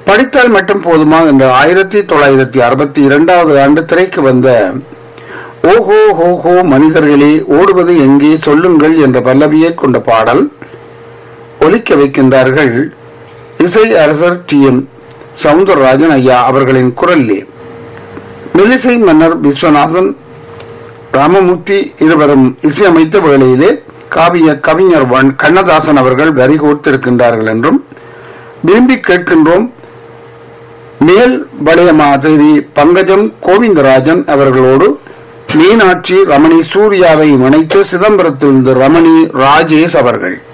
படித்தால் மட்டும் போதுமா என்ற ஆயிரத்தி தொள்ளாயிரத்தி அறுபத்தி இரண்டாவது ஆண்டு திரைக்கு வந்த ஓஹோ ஹோஹோ மனிதர்களே ஓடுவது எங்கே சொல்லுங்கள் என்ற பல்லவியை கொண்ட பாடல் ஒலிக்க வைக்கின்றார்கள் இசை அரசர் டி எம் சவுந்தரராஜன் ஐயா அவர்களின் குரல்லே மெல்லிசை மன்னர் விஸ்வநாதன் ராமமூர்த்தி இருவரும் இசையமைத்த வேளையிலே காவிய கவிஞர் வன் கண்ணதாசன் அவர்கள் வரி கோர்த்திருக்கின்றார்கள் என்றும் விரும்பி கேட்கின்றோம் மேல் வளைய மாதேவி பங்கஜம் கோவிந்தராஜன் அவர்களோடு மீனாட்சி ரமணி சூர்யாவை இணைத்து சிதம்பரத்திலிருந்து ரமணி ராஜேஷ் அவர்கள்